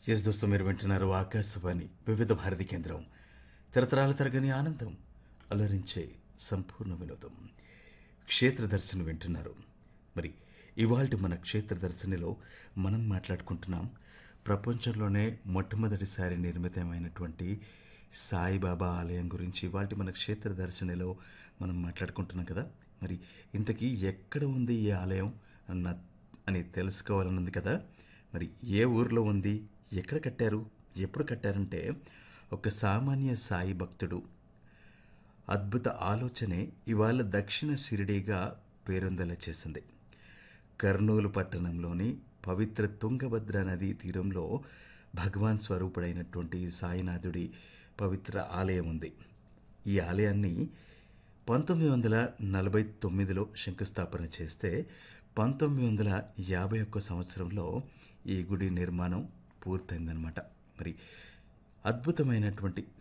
yes దోస్తు మీరు వింటున్నారు ఆకాశవాణి వివిధ భారతి కేంద్రం తరతరాల తరగని ఆనందం అలరించే సంపూర్ణ వినోదం క్షేత్ర దర్శనం వింటున్నారు మరి ఇవాళ మన క్షేత్ర దర్శనిలో మనం మాట్లాడుకుంటున్నాం ప్రపంచంలోనే మొట్టమొదటిసారి నిర్మితమైనటువంటి సాయిబాబా ఆలయం గురించి ఇవాళ మన క్షేత్ర దర్శనిలో మనం మాట్లాడుకుంటున్నాం కదా మరి ఇంతకీ ఎక్కడ ఉంది ఈ ఆలయం అన్న అని తెలుసుకోవాలనుంది కదా మరి ఏ ఊర్లో ఉంది ఎక్కడ కట్టారు ఎప్పుడు కట్టారంటే ఒక సామాన్య సాయి భక్తుడు అద్భుత ఆలోచనే ఇవాళ దక్షిణ షిరిడీగా పేరొందేలా చేసింది కర్నూలు పట్టణంలోని పవిత్ర తుంగభద్ర నదీ తీరంలో భగవాన్ స్వరూపుడైనటువంటి సాయినాథుడి పవిత్ర ఆలయం ఉంది ఈ ఆలయాన్ని పంతొమ్మిది వందల నలభై తొమ్మిదిలో శంకుస్థాపన చేస్తే పంతొమ్మిది వందల యాభై ఒక్క సంవత్సరంలో ఈ గుడి నిర్మాణం పూర్తయిందనమాట మరి అద్భుతమైనటువంటి